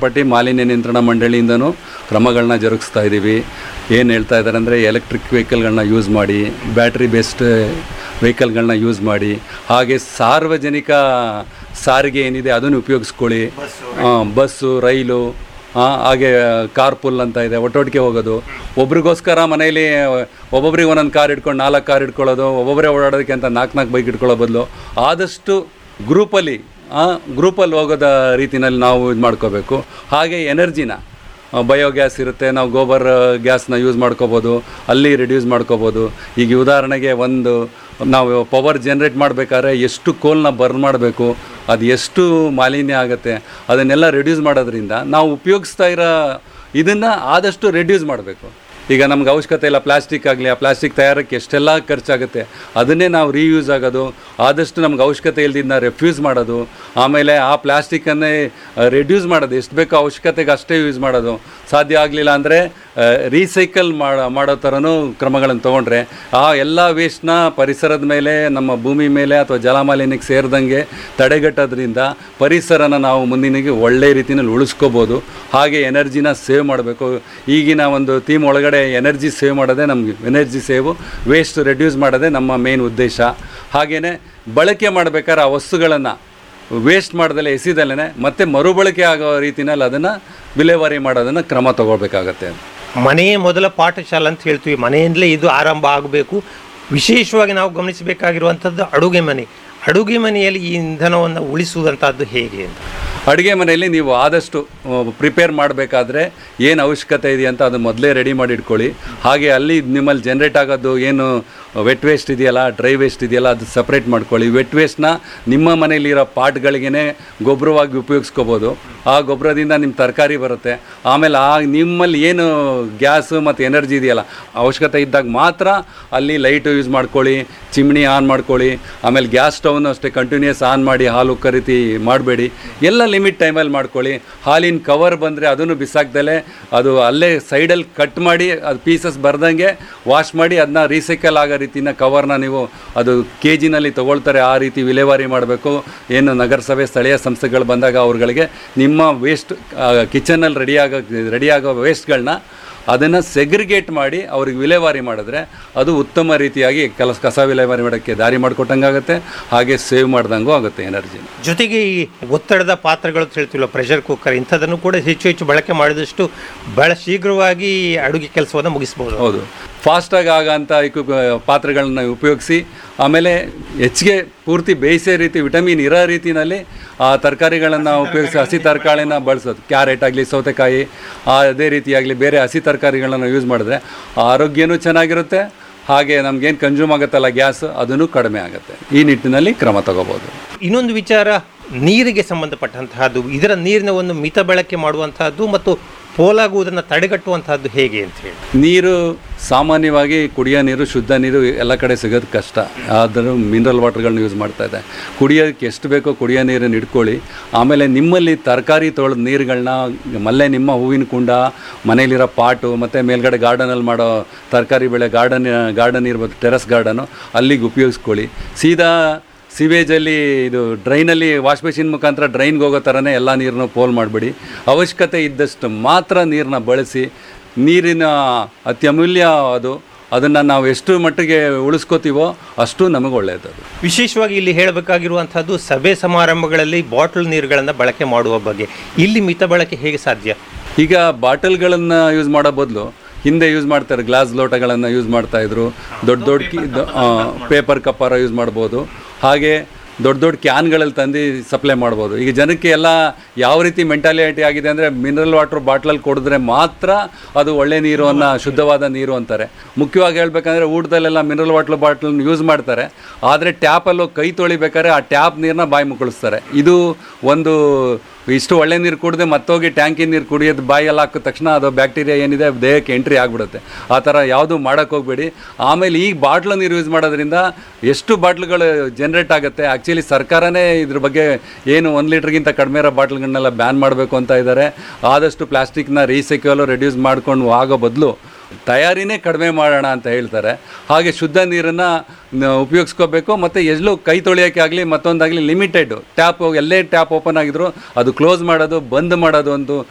ಪಟ್ಟಿ ಮಾಲಿನ್ಯ ನಿಯಂತ್ರಣ ಮಂಡಳಿಯಿಂದನೂ ಕ್ರಮಗಳನ್ನ ಜರುಗಿಸ್ತಾ ಇದ್ದೀವಿ ಏನು ಹೇಳ್ತಾ ಇದ್ದಾರೆ ಅಂದರೆ ಎಲೆಕ್ಟ್ರಿಕ್ ವೆಹಿಕಲ್ಗಳನ್ನ ಯೂಸ್ ಮಾಡಿ ಬ್ಯಾಟ್ರಿ ಬೇಸ್ಡ್ ವೆಹಿಕಲ್ಗಳನ್ನ ಯೂಸ್ ಮಾಡಿ ಹಾಗೆ ಸಾರ್ವಜನಿಕ ಸಾರಿಗೆ ಏನಿದೆ ಅದನ್ನು ಉಪಯೋಗಿಸ್ಕೊಳ್ಳಿ ಹಾಂ ಬಸ್ಸು ರೈಲು ಆ, ಹಾಗೆ ಕಾರ್ ಪುಲ್ ಅಂತ ಇದೆ ಒಟ್ಟೊಟ್ಟಿಗೆ ಹೋಗೋದು ಒಬ್ರಿಗೋಸ್ಕರ ಮನೇಲಿ ಒಬ್ಬೊಬ್ರಿಗೆ ಒಂದೊಂದು ಕಾರ್ ಇಟ್ಕೊಂಡು ನಾಲ್ಕು ಕಾರ್ ಇಟ್ಕೊಳ್ಳೋದು ಒಬ್ಬೊಬ್ಬರೇ ಓಡಾಡೋದಕ್ಕೆ ಅಂತ ನಾಲ್ಕು ನಾಲ್ಕು ಬೈಕ್ ಇಟ್ಕೊಳ್ಳೋ ಬದಲು ಆದಷ್ಟು ಗ್ರೂಪಲ್ಲಿ ಗ್ರೂಪಲ್ಲಿ ಹೋಗೋದ ರೀತಿನಲ್ಲಿ ನಾವು ಇದು ಮಾಡ್ಕೋಬೇಕು ಹಾಗೆ ಎನರ್ಜಿನ ಬಯೋಗ್ಯಾಸ್ ಇರುತ್ತೆ ನಾವು ಗೋಬರ್ ಗ್ಯಾಸ್ನ ಯೂಸ್ ಮಾಡ್ಕೋಬೋದು ಅಲ್ಲಿ ರಿಡ್ಯೂಸ್ ಮಾಡ್ಕೋಬೋದು ಈಗ ಉದಾಹರಣೆಗೆ ಒಂದು ನಾವು ಪವರ್ ಜನ್ರೇಟ್ ಮಾಡಬೇಕಾದ್ರೆ ಎಷ್ಟು ಕೋಲ್ನ ಬರ್ನ್ ಮಾಡಬೇಕು ಅದು ಎಷ್ಟು ಮಾಲಿನ್ಯ ಆಗುತ್ತೆ ಅದನ್ನೆಲ್ಲ ರಿಡ್ಯೂಸ್ ಮಾಡೋದ್ರಿಂದ ನಾವು ಉಪಯೋಗಿಸ್ತಾ ಇರೋ ಇದನ್ನು ಆದಷ್ಟು ರಿಡ್ಯೂಸ್ ಮಾಡಬೇಕು ಈಗ ನಮ್ಗೆ ಅವಶ್ಯಕತೆ ಇಲ್ಲ ಪ್ಲಾಸ್ಟಿಕ್ ಆಗಲಿ ಆ ಪ್ಲಾಸ್ಟಿಕ್ ತಯಾರಕ್ಕೆ ಎಷ್ಟೆಲ್ಲ ಖರ್ಚಾಗುತ್ತೆ ಅದನ್ನೇ ನಾವು ರೀಯೂಸ್ ಆಗೋದು ಆದಷ್ಟು ನಮ್ಗೆ ಅವಶ್ಯಕತೆ ಇಲ್ದಿದ್ದನ್ನ ರೆಫ್ಯೂಸ್ ಮಾಡೋದು ಆಮೇಲೆ ಆ ಪ್ಲಾಸ್ಟಿಕ್ಕನ್ನೇ ರೆಡ್ಯೂಸ್ ಮಾಡೋದು ಎಷ್ಟು ಬೇಕೋ ಅವಶ್ಯಕತೆಗೆ ಅಷ್ಟೇ ಯೂಸ್ ಮಾಡೋದು ಸಾಧ್ಯ ಆಗಲಿಲ್ಲ ಅಂದರೆ ರೀಸೈಕಲ್ ಮಾಡೋ ಮಾಡೋ ಥರನೂ ಕ್ರಮಗಳನ್ನು ತೊಗೊಂಡ್ರೆ ಆ ಎಲ್ಲ ವೇಸ್ಟ್ನ ಪರಿಸರದ ಮೇಲೆ ನಮ್ಮ ಭೂಮಿ ಮೇಲೆ ಅಥವಾ ಜಲಮಾಲಿನ್ಯಕ್ಕೆ ಸೇರಿದಂಗೆ ತಡೆಗಟ್ಟೋದ್ರಿಂದ ಪರಿಸರನ ನಾವು ಮುಂದಿನಿಗೆ ಒಳ್ಳೆ ರೀತಿಯಲ್ಲಿ ಉಳಿಸ್ಕೋಬೋದು ಹಾಗೆ ಎನರ್ಜಿನ ಸೇವ್ ಮಾಡಬೇಕು ಈಗಿನ ಒಂದು ಥೀಮ್ ಒಳಗಡೆ ಎನರ್ಜಿ ಸೇವ್ ಮಾಡೋದೇ ನಮಗೆ ಎನರ್ಜಿ ಸೇವು ವೇಸ್ಟ್ ರೆಡ್ಯೂಸ್ ಮಾಡೋದೇ ನಮ್ಮ ಮೇನ್ ಉದ್ದೇಶ ಹಾಗೆಯೇ ಬಳಕೆ ಮಾಡಬೇಕಾದ್ರೆ ಆ ವಸ್ತುಗಳನ್ನು ವೇಸ್ಟ್ ಮಾಡ್ದಲೆ ಎಸಿದಲ್ಲೇ ಮತ್ತೆ ಮರುಬಳಕೆ ಆಗೋ ರೀತಿನಲ್ಲಿ ಅದನ್ನು ವಿಲೇವಾರಿ ಮಾಡೋದನ್ನು ಕ್ರಮ ತಗೊಳ್ಬೇಕಾಗತ್ತೆ ಮನೆಯೇ ಮೊದಲ ಪಾಠಶಾಲೆ ಅಂತ ಹೇಳ್ತೀವಿ ಮನೆಯಿಂದಲೇ ಇದು ಆರಂಭ ಆಗಬೇಕು ವಿಶೇಷವಾಗಿ ನಾವು ಗಮನಿಸಬೇಕಾಗಿರುವಂಥದ್ದು ಅಡುಗೆ ಮನೆ ಅಡುಗೆ ಮನೆಯಲ್ಲಿ ಈ ಇಂಧನವನ್ನು ಉಳಿಸುವಂಥದ್ದು ಹೇಗೆ ಅಂತ ಅಡುಗೆ ಮನೆಯಲ್ಲಿ ನೀವು ಆದಷ್ಟು ಪ್ರಿಪೇರ್ ಮಾಡಬೇಕಾದ್ರೆ ಏನು ಅವಶ್ಯಕತೆ ಇದೆ ಅಂತ ಅದನ್ನು ಮೊದಲೇ ರೆಡಿ ಮಾಡಿ ಇಟ್ಕೊಳ್ಳಿ ಹಾಗೆ ಅಲ್ಲಿ ನಿಮ್ಮಲ್ಲಿ ಜನ್ರೇಟ್ ಆಗೋದು ಏನು ವೆಟ್ ವೇಸ್ಟ್ ಇದೆಯಲ್ಲ ಡ್ರೈ ವೇಸ್ಟ್ ಇದೆಯಲ್ಲ ಅದು ಸಪ್ರೇಟ್ ಮಾಡ್ಕೊಳ್ಳಿ ವೆಟ್ ವೇಸ್ಟ್ನ ನಿಮ್ಮ ಮನೇಲಿರೋ ಪಾಟ್ಗಳಿಗೇ ಗೊಬ್ಬರವಾಗಿ ಉಪಯೋಗಿಸ್ಕೋಬೋದು ಆ ಗೊಬ್ಬರದಿಂದ ನಿಮ್ಮ ತರಕಾರಿ ಬರುತ್ತೆ ಆಮೇಲೆ ಆ ನಿಮ್ಮಲ್ಲಿ ಏನು ಗ್ಯಾಸು ಮತ್ತು ಎನರ್ಜಿ ಇದೆಯಲ್ಲ ಅವಶ್ಯಕತೆ ಇದ್ದಾಗ ಮಾತ್ರ ಅಲ್ಲಿ ಲೈಟು ಯೂಸ್ ಮಾಡ್ಕೊಳ್ಳಿ ಚಿಮ್ನಿ ಆನ್ ಮಾಡ್ಕೊಳ್ಳಿ ಆಮೇಲೆ ಗ್ಯಾಸ್ ಸ್ಟವ್ನು ಅಷ್ಟೇ ಕಂಟಿನ್ಯೂಸ್ ಆನ್ ಮಾಡಿ ಹಾಲು ಕರಿತಿ ಮಾಡಬೇಡಿ ಎಲ್ಲ ಲಿಮಿಟ್ ಟೈಮಲ್ಲಿ ಮಾಡ್ಕೊಳ್ಳಿ ಹಾಲಿನ ಕವರ್ ಬಂದರೆ ಅದನ್ನು ಬಿಸಾಕ್ದಲೆ ಅದು ಅಲ್ಲೇ ಸೈಡಲ್ಲಿ ಕಟ್ ಮಾಡಿ ಅದು ಪೀಸಸ್ ಬರ್ದಂಗೆ ವಾಶ್ ಮಾಡಿ ಅದನ್ನ ರೀಸೈಕಲ್ ಆಗೋ ರೀತಿನ ಕವರ್ನ ನೀವು ಅದು ಕೆ ಜಿನಲ್ಲಿ ತೊಗೊಳ್ತಾರೆ ಆ ರೀತಿ ವಿಲೇವಾರಿ ಮಾಡಬೇಕು ಏನು ನಗರಸಭೆ ಸ್ಥಳೀಯ ಸಂಸ್ಥೆಗಳು ಬಂದಾಗ ಅವ್ರುಗಳಿಗೆ ನಿಮ್ಮ ವೇಸ್ಟ್ ಕಿಚನಲ್ಲಿ ರೆಡಿ ಆಗೋ ರೆಡಿ ಆಗೋ ವೇಸ್ಟ್ಗಳನ್ನ ಅದನ್ನು ಸೆಗ್ರಿಗೇಟ್ ಮಾಡಿ ಅವ್ರಿಗೆ ವಿಲೇವಾರಿ ಮಾಡಿದ್ರೆ ಅದು ಉತ್ತಮ ರೀತಿಯಾಗಿ ಕೆಲಸ ಕಸ ವಿಲೇವಾರಿ ಮಾಡೋಕ್ಕೆ ದಾರಿ ಮಾಡಿಕೊಟ್ಟಂಗಾಗುತ್ತೆ ಹಾಗೆ ಸೇವ್ ಮಾಡ್ದಂಗೂ ಆಗುತ್ತೆ ಎನರ್ಜಿ ಜೊತೆಗೆ ಈ ಒತ್ತಡದ ಪಾತ್ರೆಗಳು ಅಂತ ಹೇಳ್ತೀವಲ್ಲ ಪ್ರೆಷರ್ ಕುಕ್ಕರ್ ಇಂಥದನ್ನು ಕೂಡ ಹೆಚ್ಚು ಹೆಚ್ಚು ಬಳಕೆ ಮಾಡಿದಷ್ಟು ಬಹಳ ಶೀಘ್ರವಾಗಿ ಅಡುಗೆ ಕೆಲಸವನ್ನು ಮುಗಿಸ್ಬೋದು ಹೌದು ಫಾಸ್ಟಾಗಿ ಆಗೋಂಥ ಇಕ್ವಿಪ್ ಪಾತ್ರೆಗಳನ್ನ ಉಪಯೋಗಿಸಿ ಆಮೇಲೆ ಹೆಚ್ಚಿಗೆ ಪೂರ್ತಿ ಬೇಯಿಸೋ ರೀತಿ ವಿಟಮಿನ್ ಇರೋ ರೀತಿನಲ್ಲಿ ಆ ತರಕಾರಿಗಳನ್ನು ಉಪಯೋಗಿಸಿ ಹಸಿ ತರಕಾರಿನ ಬಳಸೋದು ಕ್ಯಾರೆಟ್ ಆಗಲಿ ಸೌತೆಕಾಯಿ ಆ ಅದೇ ರೀತಿಯಾಗಲಿ ಬೇರೆ ಹಸಿ ತರಕಾರಿಗಳನ್ನ ಯೂಸ್ ಮಾಡಿದ್ರೆ ಆರೋಗ್ಯನೂ ಚೆನ್ನಾಗಿರುತ್ತೆ ಹಾಗೆ ನಮ್ಗೇನು ಕನ್ಸ್ಯೂಮ್ ಆಗುತ್ತಲ್ಲ ಗ್ಯಾಸ್ ಅದನ್ನು ಕಡಿಮೆ ಆಗುತ್ತೆ ಈ ನಿಟ್ಟಿನಲ್ಲಿ ಕ್ರಮ ತಗೋಬೋದು ಇನ್ನೊಂದು ವಿಚಾರ ನೀರಿಗೆ ಸಂಬಂಧಪಟ್ಟಂತಹದ್ದು ಇದರ ನೀರಿನ ಒಂದು ಮಿತ ಬಳಕೆ ಮಾಡುವಂತಹದ್ದು ಮತ್ತು ಪೋಲಾಗುವುದನ್ನು ತಡೆಗಟ್ಟುವಂತಹದ್ದು ಹೇಗೆ ಅಂತ ಹೇಳಿ ನೀರು ಸಾಮಾನ್ಯವಾಗಿ ಕುಡಿಯೋ ನೀರು ಶುದ್ಧ ನೀರು ಎಲ್ಲ ಕಡೆ ಸಿಗೋದು ಕಷ್ಟ ಆದರೂ ಮಿನರಲ್ ವಾಟರ್ಗಳನ್ನ ಯೂಸ್ ಮಾಡ್ತಾ ಇದೆ ಕುಡಿಯೋದಕ್ಕೆ ಎಷ್ಟು ಬೇಕೋ ಕುಡಿಯೋ ನೀರನ್ನು ಇಟ್ಕೊಳ್ಳಿ ಆಮೇಲೆ ನಿಮ್ಮಲ್ಲಿ ತರಕಾರಿ ತೊಳೆದ ನೀರುಗಳನ್ನ ಮಲ್ಲೆ ನಿಮ್ಮ ಹೂವಿನ ಕುಂಡ ಮನೇಲಿರೋ ಪಾಟು ಮತ್ತು ಮೇಲ್ಗಡೆ ಗಾರ್ಡನಲ್ಲಿ ಮಾಡೋ ತರಕಾರಿ ಬೆಳೆ ಗಾರ್ಡನ್ ಗಾರ್ಡನ್ ಇರ್ಬೋದು ಟೆರಸ್ ಗಾರ್ಡನು ಅಲ್ಲಿಗೆ ಉಪಯೋಗಿಸ್ಕೊಳ್ಳಿ ಸೀದಾ ಸಿವೇಜಲ್ಲಿ ಇದು ಡ್ರೈನಲ್ಲಿ ವಾಶ್ ಬೇಸಿನ್ ಮುಖಾಂತರ ಡ್ರೈನ್ಗೆ ಹೋಗೋ ಥರನೇ ಎಲ್ಲ ನೀರನ್ನು ಪೋಲ್ ಮಾಡಬೇಡಿ ಅವಶ್ಯಕತೆ ಇದ್ದಷ್ಟು ಮಾತ್ರ ನೀರನ್ನ ಬಳಸಿ ನೀರಿನ ಅತ್ಯಮೂಲ್ಯ ಅದು ಅದನ್ನು ನಾವು ಎಷ್ಟು ಮಟ್ಟಿಗೆ ಉಳಿಸ್ಕೋತೀವೋ ಅಷ್ಟು ನಮಗೆ ಒಳ್ಳೆಯದು ಅದು ವಿಶೇಷವಾಗಿ ಇಲ್ಲಿ ಹೇಳಬೇಕಾಗಿರುವಂತಹದ್ದು ಸಭೆ ಸಮಾರಂಭಗಳಲ್ಲಿ ಬಾಟಲ್ ನೀರುಗಳನ್ನು ಬಳಕೆ ಮಾಡುವ ಬಗ್ಗೆ ಇಲ್ಲಿ ಮಿತ ಬಳಕೆ ಹೇಗೆ ಸಾಧ್ಯ ಈಗ ಬಾಟಲ್ಗಳನ್ನು ಯೂಸ್ ಮಾಡೋ ಬದಲು ಹಿಂದೆ ಯೂಸ್ ಮಾಡ್ತಾರೆ ಗ್ಲಾಸ್ ಲೋಟಗಳನ್ನು ಯೂಸ್ ಮಾಡ್ತಾಯಿದ್ರು ದೊಡ್ಡ ದೊಡ್ಡ ಕಿ ಪೇಪರ್ ಕಪ್ಪಾರ ಯೂಸ್ ಮಾಡ್ಬೋದು ಹಾಗೆ ದೊಡ್ಡ ದೊಡ್ಡ ಕ್ಯಾನ್ಗಳಲ್ಲಿ ತಂದು ಸಪ್ಲೈ ಮಾಡ್ಬೋದು ಈಗ ಜನಕ್ಕೆ ಎಲ್ಲ ಯಾವ ರೀತಿ ಮೆಂಟಾಲಿಟಿ ಆಗಿದೆ ಅಂದರೆ ಮಿನರಲ್ ವಾಟರ್ ಬಾಟ್ಲಲ್ಲಿ ಕುಡಿದ್ರೆ ಮಾತ್ರ ಅದು ಒಳ್ಳೆ ನೀರು ಅನ್ನೋ ಶುದ್ಧವಾದ ನೀರು ಅಂತಾರೆ ಮುಖ್ಯವಾಗಿ ಹೇಳ್ಬೇಕಂದ್ರೆ ಊಟದಲ್ಲೆಲ್ಲ ಮಿನರಲ್ ವಾಟರ್ ಬಾಟ್ಲನ್ನ ಯೂಸ್ ಮಾಡ್ತಾರೆ ಆದರೆ ಟ್ಯಾಪಲ್ಲೂ ಕೈ ತೊಳಿಬೇಕಾದ್ರೆ ಆ ಟ್ಯಾಪ್ ನೀರನ್ನ ಬಾಯಿ ಮುಕ್ಕಳಿಸ್ತಾರೆ ಇದು ಒಂದು ಇಷ್ಟು ಒಳ್ಳೆ ನೀರು ಕುಡಿದ್ರೆ ಮತ್ತೋಗಿ ಟ್ಯಾಂಕಿನ ನೀರು ಕುಡಿಯೋದು ಬಾಯಲ್ಲಿ ಹಾಕಿದ ತಕ್ಷಣ ಅದು ಬ್ಯಾಕ್ಟೀರಿಯಾ ಏನಿದೆ ದೇಹಕ್ಕೆ ಎಂಟ್ರಿ ಆಗಿಬಿಡುತ್ತೆ ಆ ಥರ ಯಾವುದು ಮಾಡೋಕ್ಕೆ ಹೋಗ್ಬೇಡಿ ಆಮೇಲೆ ಈಗ ಬಾಟ್ಲು ನೀರು ಯೂಸ್ ಮಾಡೋದ್ರಿಂದ ಎಷ್ಟು ಬಾಟ್ಲುಗಳು ಜನ್ರೇಟ್ ಆಗುತ್ತೆ ಆ್ಯಕ್ಚುಲಿ ಸರ್ಕಾರನೇ ಇದ್ರ ಬಗ್ಗೆ ಏನು ಒಂದು ಲೀಟ್ರ್ಗಿಂತ ಕಡಿಮೆ ಇರೋ ಬಾಟ್ಲ್ಗಳನ್ನೆಲ್ಲ ಬ್ಯಾನ್ ಮಾಡಬೇಕು ಅಂತ ಇದ್ದಾರೆ ಆದಷ್ಟು ಪ್ಲಾಸ್ಟಿಕ್ನ ರೀಸೈಕಲ್ ರೆಡ್ಯೂಸ್ ಮಾಡ್ಕೊಂಡು ಆಗೋ ಬದಲು ತಯಾರಿನೇ ಕಡಿಮೆ ಮಾಡೋಣ ಅಂತ ಹೇಳ್ತಾರೆ ಹಾಗೆ ಶುದ್ಧ ನೀರನ್ನು ಉಪಯೋಗಿಸ್ಕೋಬೇಕು ಮತ್ತು ಎಲ್ಲೂ ಕೈ ತೊಳೆಯೋಕ್ಕೆ ಆಗಲಿ ಮತ್ತೊಂದಾಗಲಿ ಲಿಮಿಟೆಡ್ ಟ್ಯಾಪ್ ಎಲ್ಲೇ ಟ್ಯಾಪ್ ಓಪನ್ ಆಗಿದ್ರು ಅದು ಕ್ಲೋಸ್ ಮಾಡೋದು ಬಂದ್ ಮಾಡೋದು ಒಂದು